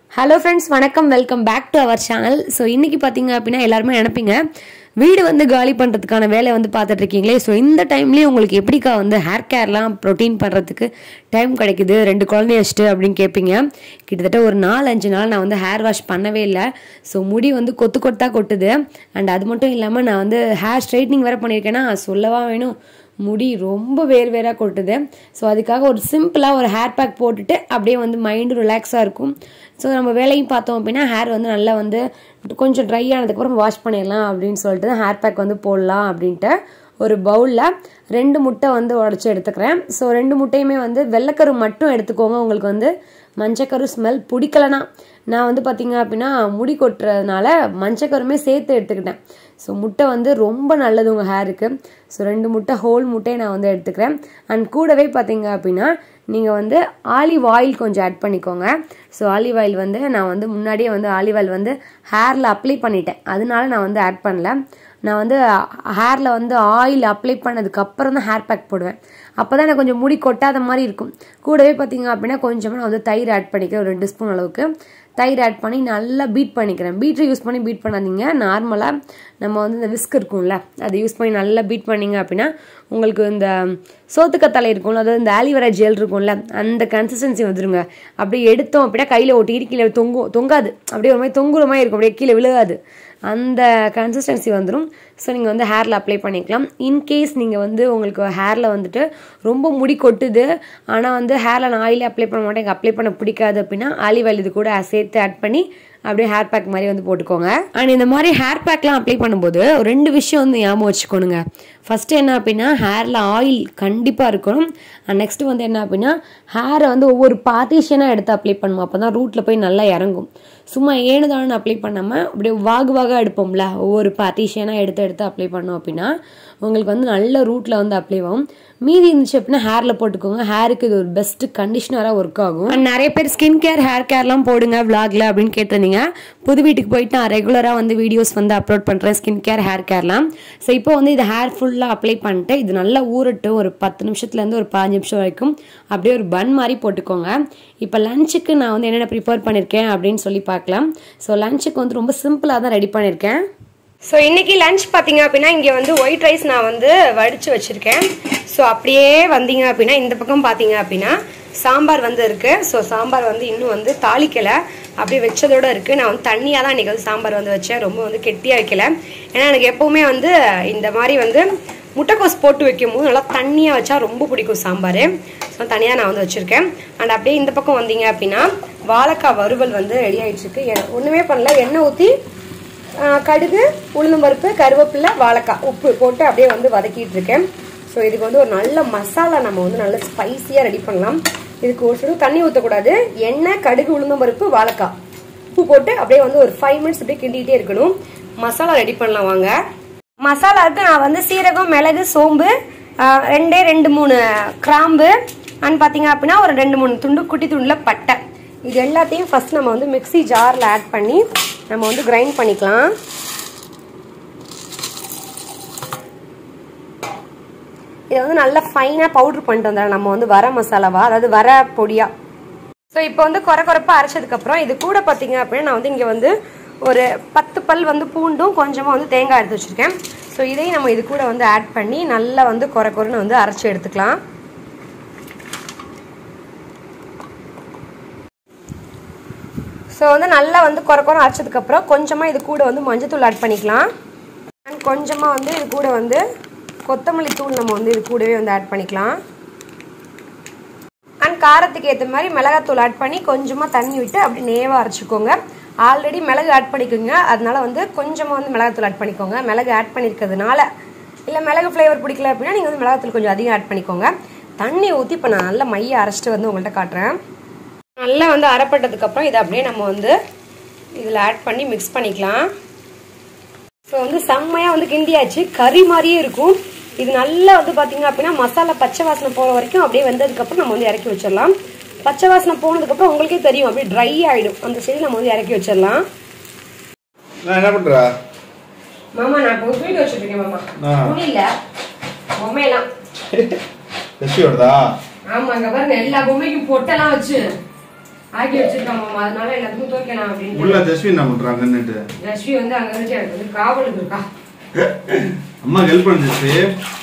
Hello friends வணக்கம் welcome back to our channel so இன்றைக்கி பார்த்தீங்க அப்படின்னா எல்லாருமே நினைப்பீங்க வீடு வந்து காலி பண்ணுறதுக்கான வேலையை வந்து பார்த்துட்டு இருக்கீங்களே ஸோ இந்த டைம்லேயே உங்களுக்கு எப்படிக்கா வந்து ஹேர் கேர்லாம் ப்ரோட்டீன் பண்ணுறதுக்கு டைம் கிடைக்குது ரெண்டு குழந்தைய வச்சுட்டு அப்படின்னு கேட்பீங்க கிட்டத்தட்ட ஒரு நாலு அஞ்சு நாள் நான் வந்து ஹேர் வாஷ் பண்ணவே இல்லை ஸோ முடி வந்து கொத்து கொத்தாக கொட்டுது அண்ட் அது மட்டும் இல்லாமல் நான் வந்து ஹேர் ஸ்ட்ரைட்னிங் வேறு பண்ணியிருக்கேன்னா சொல்லவா வேணும் முடி ரொம்ப வேர் வேறாக கொட்டுது ஸோ அதுக்காக ஒரு சிம்பிளாக ஒரு ஹேர் பேக் போட்டுட்டு அப்படியே வந்து மைண்டு ரிலாக்ஸாக இருக்கும் ஸோ நம்ம வேலையும் பார்த்தோம் அப்படின்னா ஹேர் வந்து நல்லா வந்து கொஞ்சம் ட்ரை ஆனதுக்கப்புறம் வாஷ் பண்ணிடலாம் அப்படின்னு சொல்லிட்டு தான் ஹேர் பேக் வந்து போடலாம் அப்படின்ட்டு ஒரு பவுலில் ரெண்டு முட்டை வந்து உடச்சி எடுத்துக்கிறேன் ஸோ ரெண்டு முட்டையுமே வந்து வெள்ளைக்கரு மட்டும் எடுத்துக்கோங்க உங்களுக்கு வந்து மஞ்சக்கரு ஸ்மெல் பிடிக்கலனா நான் வந்து பார்த்தீங்க அப்படின்னா முடி கொட்டுறதுனால மஞ்சக்கருமே சேர்த்து எடுத்துக்கிட்டேன் ஸோ முட்டை வந்து ரொம்ப நல்லது உங்கள் ஹேருக்கு ஸோ ரெண்டு முட்டை ஹோல் முட்டையை நான் வந்து எடுத்துக்கிறேன் அண்ட் கூடவே பார்த்தீங்க அப்படின்னா நீங்கள் வந்து ஆலிவ் ஆயில் கொஞ்சம் ஆட் பண்ணிக்கோங்க ஸோ ஆலிவ் ஆயில் வந்து நான் வந்து முன்னாடியே வந்து ஆலிவ் ஆயில் வந்து ஹேரில் அப்ளை பண்ணிட்டேன் அதனால நான் வந்து ஆட் பண்ணல நான் வந்து ஹேரில் வந்து ஆயில் அப்ளை பண்ணதுக்கு அப்புறம் தான் ஹேர் பேக் போடுவேன் அப்போ தான் எனக்கு கொஞ்சம் முடி கொட்டாத மாதிரி இருக்கும் கூடவே பார்த்தீங்க அப்படின்னா கொஞ்சமாக நான் வந்து தயிர் ஆட் பண்ணிக்கிறேன் ஒரு ரெண்டு ஸ்பூன் அளவுக்கு தயிர் ஆட் பண்ணி நல்லா பீட் பண்ணிக்கிறேன் பீட்ரு யூஸ் பண்ணி பீட் பண்ணாதீங்க நார்மலாக நம்ம வந்து இந்த விஸ்க் இருக்கும்ல அதை யூஸ் பண்ணி நல்லா பீட் பண்ணிங்க அப்படின்னா உங்களுக்கு இந்த சோத்துக்கத்தலை இருக்கும்ல அதாவது இந்த ஆலிவரா ஜெல் இருக்கும்ல அந்த கன்சிஸ்டன்சி வந்துருங்க அப்படியே எடுத்தோம் அப்படின்னா கையில் ஒட்டிக்கிட்டு கீழே தொங்கும் தொங்காது அப்படியே ஒரு மாதிரி தொங்குற மாதிரி இருக்கும் அப்படியே கீழே விழுகாது அந்த கன்சிஸ்டன்சி வந்துடும் ஸோ நீங்கள் வந்து ஹேரில் அப்ளை பண்ணிக்கலாம் இன்கேஸ் நீங்கள் வந்து உங்களுக்கு ஹேரில் வந்துட்டு ரொம்ப முடி கொட்டுது ஆனால் வந்து ஹேரில் நான் ஆயிலே அப்ளை பண்ண மாட்டேன் எனக்கு அப்ளை பண்ண பிடிக்காது அப்படின்னா ஆலிவ் ஆயில் இது கூட சேர்த்து ஆட் பண்ணி அப்படியே ஹேர் பேக் மாதிரி வந்து போட்டுக்கோங்க அண்ட் இந்த மாதிரி ஹேர் பேக்லாம் அப்ளை பண்ணும்போது ஒரு ரெண்டு விஷயம் வந்து ஞாபகம் வச்சுக்கோணுங்க ஃபஸ்ட்டு என்ன அப்படின்னா ஹேரில் ஆயில் கண்டிப்பாக இருக்கணும் அண்ட் நெக்ஸ்ட் வந்து என்ன அப்படின்னா ஹேரை வந்து ஒவ்வொரு பார்ட்டிஷனாக எடுத்து அப்ளை பண்ணுவோம் அப்போ தான் ரூட்டில் போய் நல்லா இறங்கும் சும்மா ஏனுதானு அப்ளை பண்ணாமல் அப்படியே வாகு வாகாக எடுப்போம்ல ஒவ்வொரு பார்ட்டிஷனாக எடுத்து எடுத்து அப்ளை பண்ணோம் அப்படின்னா உங்களுக்கு வந்து நல்ல ரூட்டில் வந்து அப்ளை ஆகும் மீதி இருந்துச்சு அப்படின்னா ஹேரில் போட்டுக்கோங்க ஹேருக்கு இது ஒரு பெஸ்ட் கண்டிஷனராக ஒர்க் ஆகும் அண்ட் நிறைய பேர் ஸ்கின் கேர் ஹேர் கேர்லாம் போடுங்க விளாக்ல அப்படின்னு கேட்டிருந்தீங்க புது வீட்டுக்கு போயிட்டு நான் ரெகுலராக வந்து வீடியோஸ் வந்து அப்லோட் பண்ணுறேன் ஸ்கின் கேர் ஹேர் கேர்லாம் ஸோ இப்போ வந்து இது ஹேர் ஃபுல்லாக அப்ளை பண்ணிட்டு இது நல்லா ஊறட்டும் ஒரு பத்து நிமிஷத்துலேருந்து ஒரு பாஞ்சு நிமிஷம் வரைக்கும் அப்படியே ஒரு பன் மாதிரி போட்டுக்கோங்க இப்போ லஞ்சுக்கு நான் வந்து என்னென்ன ப்ரிப்பேர் பண்ணியிருக்கேன் அப்படின்னு சொல்லி பார்க்கலாம் ஸோ லஞ்சுக்கு வந்து ரொம்ப சிம்பிளாக தான் ரெடி பண்ணியிருக்கேன் ஸோ இன்னைக்கு லஞ்ச் பார்த்தீங்க அப்படின்னா இங்கே வந்து ஒயிட் ரைஸ் நான் வந்து வடித்து வச்சுருக்கேன் ஸோ அப்படியே வந்தீங்க அப்படின்னா இந்த பக்கம் பார்த்தீங்க அப்படின்னா சாம்பார் வந்து இருக்குது ஸோ சாம்பார் வந்து இன்னும் வந்து தாளிக்கலை அப்படியே வச்சதோட இருக்குது நான் வந்து தண்ணியாக தான் இன்றைக்கி வந்து சாம்பார் வந்து வச்சேன் ரொம்ப வந்து கெட்டியாக வைக்கல ஏன்னா எனக்கு எப்போவுமே வந்து இந்த மாதிரி வந்து முட்டைக்கோஸ் போட்டு வைக்கும் போது நல்லா தண்ணியாக வச்சா ரொம்ப பிடிக்கும் சாம்பார் ஸோ தனியாக நான் வந்து வச்சுருக்கேன் அண்ட் அப்படியே இந்த பக்கம் வந்தீங்க அப்படின்னா வாழைக்காய் வறுவல் வந்து ரெடி ஆகிடுச்சிருக்கு ஒன்றுமே பண்ணல எண்ணெய் ஊற்றி கடுகு உளுந்தம்பருப்பு கருவேப்பிலை வாழைக்காய் உப்பு போட்டு அப்படியே வந்து வதக்கிட்டு இருக்கேன் ஸோ இதுக்கு வந்து ஒரு நல்ல மசாலா நம்ம வந்து நல்ல ஸ்பைஸியாக ரெடி பண்ணலாம் இதுக்கு ஒரு சுடு தண்ணி ஊற்றக்கூடாது எண்ணெய் கடுகு உளுந்தம்பருப்பு வாழைக்காய் உப்பு போட்டு அப்படியே வந்து ஒரு ஃபைவ் மினிட்ஸ் அப்படியே கிண்டிகிட்டே இருக்கணும் மசாலா ரெடி பண்ணலாம் வாங்க மசாலாவுக்கு நான் வந்து சீரகம் மிளகு சோம்பு ரெண்டே ரெண்டு மூணு கிராம்பு அண்ட் பார்த்தீங்க அப்படின்னா ஒரு ரெண்டு மூணு துண்டு குட்டி துண்டில் பட்டை இது எல்லாத்தையும் ஃபஸ்ட் நம்ம வந்து மிக்சி ஜாரில் ஆட் பண்ணி நம்ம வந்து கிரைண்ட் பண்ணிக்கலாம் இதை வந்து நல்லா ஃபைனாக பவுட்ரு பண்ணிட்டு வந்துடலாம் நம்ம வந்து வர மசாலாவா அதாவது வர பொடியா ஸோ இப்போ வந்து குறை குறைப்பாக அரைச்சதுக்கப்புறம் இது கூட பார்த்தீங்க அப்படின்னா நான் வந்து இங்கே வந்து ஒரு பத்து பல் வந்து பூண்டும் கொஞ்சமாக வந்து தேங்காய் எடுத்து வச்சுருக்கேன் ஸோ இதையும் நம்ம இது கூட வந்து ஆட் பண்ணி நல்லா வந்து குறை குறைன்னு வந்து அரைச்சி எடுத்துக்கலாம் ஸோ வந்து நல்லா வந்து குறை குறை அரைச்சதுக்கப்புறம் கொஞ்சமாக இது கூட வந்து மஞ்சத்தூள் ஆட் பண்ணிக்கலாம் அண்ட் கொஞ்சமாக வந்து இது கூட வந்து கொத்தமல்லி தூள் நம்ம வந்து இது கூடவே வந்து ஆட் பண்ணிக்கலாம் அண்ட் காரத்துக்கு ஏற்ற மாதிரி மிளகாத்தூள் ஆட் பண்ணி கொஞ்சமாக தண்ணி விட்டு அப்படி நேவாக அரைச்சிக்கோங்க ஆல்ரெடி மிளகு ஆட் பண்ணிக்கோங்க அதனால வந்து கொஞ்சமாக வந்து மிளகாத்தூள் ஆட் பண்ணிக்கோங்க மிளகு ஆட் பண்ணியிருக்கிறதுனால இல்லை மிளகு ஃப்ளேவர் பிடிக்கல அப்படின்னா நீங்கள் வந்து மிளகாத்தூள் கொஞ்சம் அதிகம் ஆட் பண்ணிக்கோங்க தண்ணி ஊற்றி இப்போ நான் நல்லா மைய அரைச்சிட்டு வந்து உங்கள்கிட்ட காட்டுறேன் நல்லா வந்து அரைப்பட்டதுக்கப்புறம் இதை அப்படியே நம்ம வந்து இதில் ஆட் பண்ணி மிக்ஸ் பண்ணிக்கலாம் ஸோ வந்து செம்மையாக வந்து கிண்டியாச்சு கறி மாதிரியே இருக்கும் இது நல்லா வந்து பார்த்தீங்க அப்படின்னா மசாலா பச்சை வாசனை போகிற வரைக்கும் அப்படியே வந்ததுக்கப்புறம் நம்ம வந்து இறக்கி வச்சிடலாம் பச்சை வாசனை போனதுக்கப்புறம் உங்களுக்கே தெரியும் அப்படியே ட்ரை ஆகிடும் அந்த சைடு நம்ம வந்து இறக்கி வச்சிடலாம் நான் என்ன பண்ற மாமா நான் இப்போ வீடு வச்சுருக்கேன் மாமா ஆ. துணியில பொம்மையெல்லாம் வெற்றி வருதா ஆமா அங்க பாருங்க எல்லா பொம்மைக்கும் பொட்டெல்லாம் வச்சு ஆக்கி வச்சிருக்காங்க மாமா அதனால எல்லாத்துக்கும் துவைக்கலாம் அப்படின்னு உள்ள ஜஸ்வின் என்ன பண்றாங்கன்னுட்டு லட்சுமி வந்து அங்க இருந்து எனக்கு வந்து காவலுக்கு இருக்கா அம்மா ஹெல்ப் பண்ணு ஜஸ்வி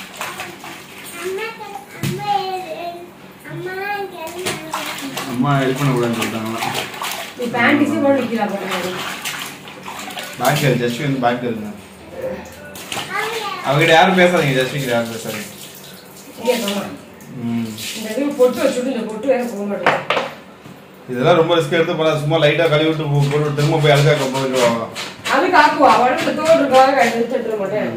அம்மா ஹெல்ப் பண்ணக்கூடாதுன்னு சொல்லிட்டாங்களா நீ பேண்டிஸே போட்டு நிக்கிறா பாருங்க பேக் இரு ஜஸ்வி வந்து பேக் இருங்க அவகிட்ட யாரும் பேசாதீங்க ஜஸ்வி கிட்ட யாரும் பேசாதீங்க இங்கே மாமா ம். இந்த இது பொட்டு வச்சுட்டு இந்த பொட்டு வேற போக மாட்டேங்குது இதெல்லாம் ரொம்ப ரிஸ்க் எடுத்து போனா சும்மா லைட்டா கழுவி விட்டு போ- போட்டு திரும்ப போய் அழுக்கா போயிடுவாங்க அதுக்கு ஆக்குவா உடம்புல தோல் இருக்காக கழுவி தட்டுற மாட்டேன்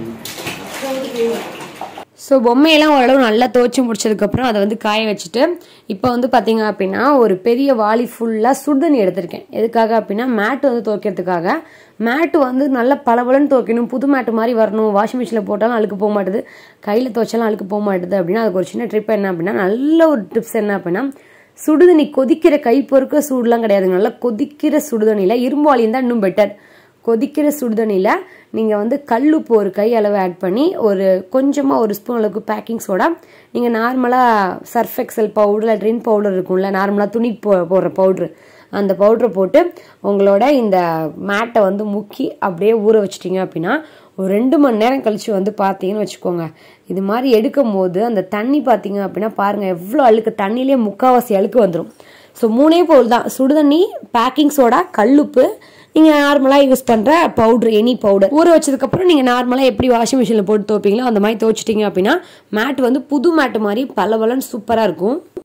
ஸோ பொம்மையெல்லாம் ஓரளவு நல்லா துவைச்சி முடிச்சதுக்கப்புறம் அதை வந்து காய வச்சுட்டு இப்போ வந்து பார்த்தீங்க அப்படின்னா ஒரு பெரிய வாளி ஃபுல்லாக சுடுதண்ணி எடுத்திருக்கேன் எதுக்காக அப்படின்னா மேட்டு வந்து துவைக்கிறதுக்காக மேட்டு வந்து நல்ல பளபளன்னு துவைக்கணும் புது மேட்டு மாதிரி வரணும் வாஷிங் மிஷினில் போட்டாலும் அழுக்கு போக மாட்டுது கையில் துவைச்சாலும் அழுக்கு போக மாட்டுது அப்படின்னா அதுக்கு ஒரு சின்ன ட்ரிப் என்ன அப்படின்னா நல்ல ஒரு டிப்ஸ் என்ன அப்படின்னா சுடுதண்ணி கொதிக்கிற கை பொறுக்க சூடுலாம் கிடையாதுங்க நல்லா கொதிக்கிற சுடுதண்ணியில் இரும்பு வாளியும் தான் இன்னும் பெட்டர் கொதிக்கிற சுடுதண்ணியில் நீங்கள் வந்து கல்லுப்பு ஒரு கை அளவு ஆட் பண்ணி ஒரு கொஞ்சமாக ஒரு ஸ்பூன் அளவுக்கு பேக்கிங் சோடா நீங்கள் நார்மலாக சர்ஃப் எக்ஸல் பவுடர் ட்ரின் பவுடர் இருக்கும்ல நார்மலாக துணி போ போடுற பவுட்ரு அந்த பவுட்ரை போட்டு உங்களோட இந்த மேட்டை வந்து முக்கி அப்படியே ஊற வச்சிட்டிங்க அப்படின்னா ஒரு ரெண்டு மணி நேரம் கழிச்சு வந்து பார்த்தீங்கன்னு வச்சுக்கோங்க இது மாதிரி எடுக்கும் போது அந்த தண்ணி பார்த்தீங்க அப்படின்னா பாருங்கள் எவ்வளோ அழுக்கு தண்ணியிலே முக்கால்வாசி அழுக்கு வந்துடும் ஸோ மூணே பொருள் தான் சுடுதண்ணி பேக்கிங் சோடா கல்லுப்பு நீங்கள் நார்மலாக யூஸ் பண்ணுற பவுட்ரு எனி பவுடர் ஊற வச்சதுக்கப்புறம் நீங்கள் நார்மலாக எப்படி வாஷிங் மிஷினில் போட்டு துவைப்பீங்களோ அந்த மாதிரி துவைச்சிட்டிங்க அப்படின்னா மேட் வந்து புது மேட்டு மாதிரி பல சூப்பராக இருக்கும்